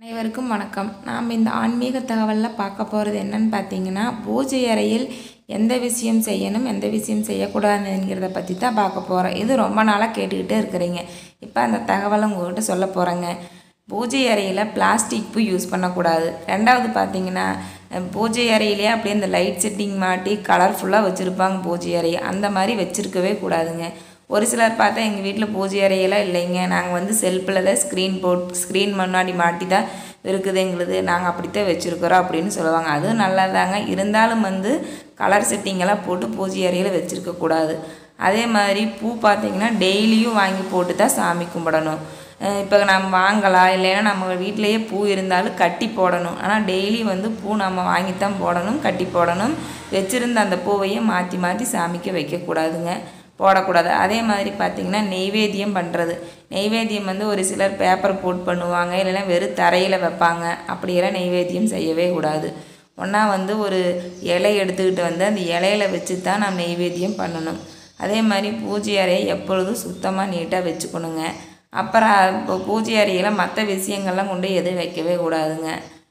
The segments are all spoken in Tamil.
அனைவருக்கும் வணக்கம் நாம் இந்த ஆன்மீக தகவலில் பார்க்க போகிறது என்னன்னு பார்த்தீங்கன்னா பூஜை அறையில் எந்த விஷயம் செய்யணும் எந்த விஷயம் செய்யக்கூடாதுங்கிறத பற்றி தான் பார்க்க போகிறோம் இது ரொம்ப நாளாக கேட்டுக்கிட்டே இருக்கிறீங்க இப்போ அந்த தகவலை உங்கள்கிட்ட சொல்ல போகிறேங்க பூஜை அறையில் பிளாஸ்டிக் பூ யூஸ் பண்ணக்கூடாது ரெண்டாவது பார்த்தீங்கன்னா அஹ், பூஜை அறையிலே அப்படியே இந்த லைட் செட்டிங் மாட்டி கலர்ஃபுல்லாக வச்சுருப்பாங்க பூஜை அறையை அந்த மாதிரி வச்சுருக்கவே கூடாதுங்க ஒரு சிலர் பார்த்தா எங்கள் வீட்டில் பூஜை அறையெல்லாம் இல்லைங்க நாங்கள் வந்து செல்ஃபில் தான் ஸ்க்ரீன் போட் ஸ்க்ரீன் முன்னாடி மாட்டி தான் இருக்குது எங்களுது நாங்கள் அப்படித்தான் வச்சுருக்குறோம் அப்படின்னு சொல்லுவாங்க அதுவும் நல்லதாங்க இருந்தாலும் வந்து கலர் செட்டிங்கெல்லாம் போட்டு பூஜை அறையில் வச்சுருக்கக்கூடாது அதே மாதிரி பூ பார்த்தீங்கன்னா டெய்லியும் வாங்கி போட்டு தான் சாமி கும்பிடணும் அஹ் இப்போ நம்ம வாங்கலாம் இல்லைன்னா நம்ம வீட்டிலேயே பூ இருந்தாலும் கட்டி போடணும் ஆனால் டெய்லி வந்து பூ நம்ம வாங்கித்தான் போடணும் கட்டி போடணும் வச்சுருந்த அந்த பூவையும் மாற்றி மாற்றி சாமிக்கு வைக்கக்கூடாதுங்க போடக்கூடாது அதே மாதிரி பார்த்திங்கன்னா நெய்வேத்தியம் பண்ணுறது நெய்வேத்தியம் வந்து ஒரு சிலர் பேப்பர் போட் பண்ணுவாங்க இல்லைன்னா வெறும் தரையில் வைப்பாங்க அப்படியெல்லாம் நெய்வேத்தியம் செய்யவே கூடாது ஒன்றா வந்து ஒரு இலை எடுத்துக்கிட்டு வந்து அந்த இலையில வச்சு தான் நம்ம நெய்வேத்தியம் பண்ணணும் அதே மாதிரி பூஜை அறையை எப்பொழுதும் சுத்தமாக நீட்டாக வச்சுக்கணுங்க அப்புறம் இப்போ பூஜை அறையில் மற்ற விஷயங்கள்லாம் கொண்டு எதுவும் வைக்கவே கூடாதுங்க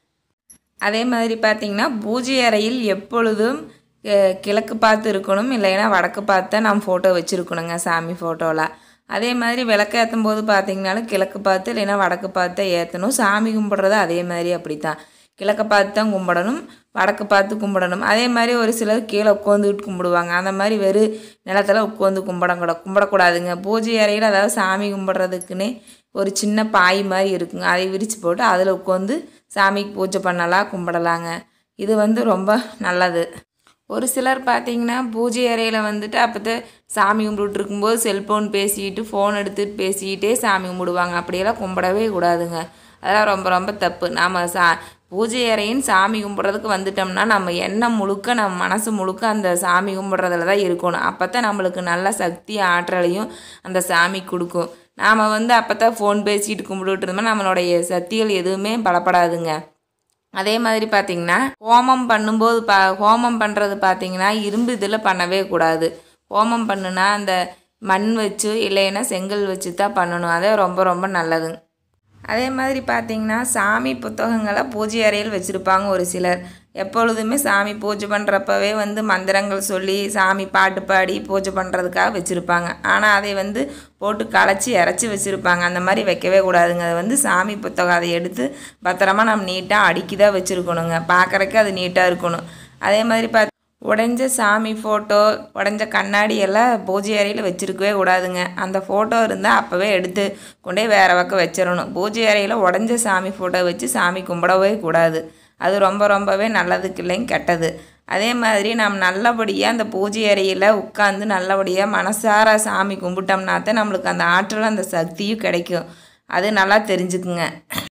அதே மாதிரி பார்த்தீங்கன்னா பூஜை அறையில் எப்பொழுதும் அஹ், கிழக்கு பார்த்து இருக்கணும் இல்லைன்னா வடக்கு பார்த்து தான் நம்ம ஃபோட்டோ வச்சுருக்கணுங்க சாமி ஃபோட்டோவில் அதே மாதிரி விளக்கு ஏற்றும் போது பார்த்தீங்கனாலும் கிழக்கு பார்த்து இல்லைன்னா வடக்கு பார்த்து தான் ஏற்றணும் சாமி கும்பிட்றது அதே மாதிரி அப்படி தான் கிழக்க பார்த்து தான் கும்பிடணும் வடக்கு பார்த்து கும்பிடணும் அதே மாதிரி ஒரு சிலர் கீழே உட்காந்துக்கிட்டு கும்பிடுவாங்க அந்த மாதிரி வெறும் நிலத்தில் உட்காந்து கும்பிடக்கூட கும்பிடக்கூடாதுங்க பூஜை அறையில் அதாவது சாமி கும்பிட்றதுக்குன்னே ஒரு சின்ன பாய் மாதிரி இருக்குங்க அதை விரித்து போட்டு அதில் உட்காந்து சாமிக்கு பூஜை பண்ணலாம் கும்பிடலாங்க இது வந்து ரொம்ப நல்லது ஒரு சிலர் பார்த்தீங்கன்னா பூஜை அறையில் வந்துட்டு அப்போத்த சாமி கும்பிட்டுட்டு இருக்கும்போது செல்ஃபோன் பேசிக்கிட்டு ஃபோன் எடுத்துகிட்டு பேசிக்கிட்டே சாமி கும்பிடுவாங்க அப்படியெல்லாம் கும்பிடவே கூடாதுங்க அதெல்லாம் ரொம்ப ரொம்ப தப்பு நாம் சா பூஜை அறையின் சாமி கும்பிட்றதுக்கு வந்துட்டோம்னா நம்ம எண்ணம் முழுக்க நம்ம மனசு முழுக்க அந்த சாமி கும்பிட்றதுல தான் இருக்கணும் அப்போ தான் நம்மளுக்கு நல்ல சக்தி ஆற்றலையும் அந்த சாமி கொடுக்கும் நாம் வந்து அப்போ தான் ஃபோன் பேசிக்கிட்டு கும்பிட்டுட்டு இருந்தோம்னா நம்மளுடைய சக்திகள் எதுவுமே பலப்படாதுங்க அதே மாதிரி பார்த்தீங்கன்னா ஹோமம் பண்ணும்போது பா ஹோமம் பண்ணுறது பார்த்தீங்கன்னா இரும்பு இதில் பண்ணவே கூடாது ஹோமம் பண்ணுனா அந்த மண் வச்சு இல்லைன்னா செங்கல் வச்சு தான் பண்ணணும் அதே ரொம்ப ரொம்ப நல்லது அதே மாதிரி பார்த்தீங்கன்னா சாமி புத்தகங்களை பூஜை அறையில் வச்சுருப்பாங்க ஒரு சிலர் எப்பொழுதுமே சாமி பூஜை பண்ணுறப்பவே வந்து மந்திரங்கள் சொல்லி சாமி பாட்டு பாடி பூஜை பண்ணுறதுக்காக வச்சுருப்பாங்க ஆனால் அதை வந்து போட்டு களைச்சி இறச்சி வச்சுருப்பாங்க அந்த மாதிரி வைக்கவே கூடாதுங்க அது வந்து சாமி புத்தகம் அதை எடுத்து பத்திரமா நம்ம நீட்டாக அடுக்கி தான் வச்சுருக்கணுங்க பார்க்குறக்கு அது நீட்டாக இருக்கணும் அதே மாதிரி பார்த்து உடைஞ்ச சாமி ஃபோட்டோ உடைஞ்ச கண்ணாடி எல்லாம் பூஜை அறையில் வச்சுருக்கவே கூடாதுங்க அந்த ஃபோட்டோ இருந்தால் அப்போவே எடுத்து கொண்டே வேறு பக்கம் வச்சிடணும் பூஜை அறையில் உடைஞ்ச சாமி ஃபோட்டோ வச்சு சாமி கும்பிடவே கூடாது அது ரொம்ப ரொம்பவே நல்லதுக்கு இல்லைங்க கெட்டது அதே மாதிரி நம்ம நல்லபடியாக அந்த பூஜை அறையில் உட்காந்து நல்லபடியாக மனசார சாமி கும்பிட்டோம்னா தான் நம்மளுக்கு அந்த ஆற்றலும் அந்த சக்தியும் கிடைக்கும் அது நல்லா தெரிஞ்சுக்குங்க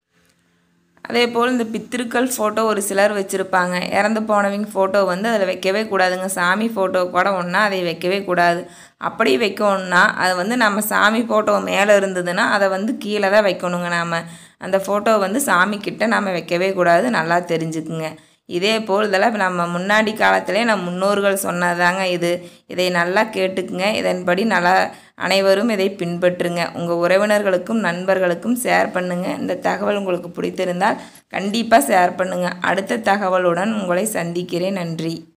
அதே போல் இந்த பித்திருக்கள் ஃபோட்டோ ஒரு சிலர் வச்சுருப்பாங்க இறந்து போனவங்க ஃபோட்டோ வந்து அதில் வைக்கவே கூடாதுங்க சாமி ஃபோட்டோ கூட ஒன்றா அதை வைக்கவே கூடாது அப்படி வைக்கணும்னா அது வந்து நம்ம சாமி ஃபோட்டோ மேலே இருந்ததுன்னா அதை வந்து கீழே தான் வைக்கணுங்க நாம் அந்த ஃபோட்டோ வந்து சாமி கிட்ட நாம் வைக்கவே கூடாது நல்லா தெரிஞ்சுக்குங்க இதே போல் இதெல்லாம் நம்ம முன்னாடி காலத்திலே நம்ம முன்னோர்கள் சொன்னதாங்க இது இதை நல்லா கேட்டுக்குங்க இதன்படி நல்லா அனைவரும் இதை பின்பற்றுங்க உங்கள் உறவினர்களுக்கும் நண்பர்களுக்கும் ஷேர் பண்ணுங்கள் இந்த தகவல் உங்களுக்கு பிடித்திருந்தால் கண்டிப்பாக ஷேர் பண்ணுங்கள் அடுத்த தகவலுடன் உங்களை சந்திக்கிறேன் நன்றி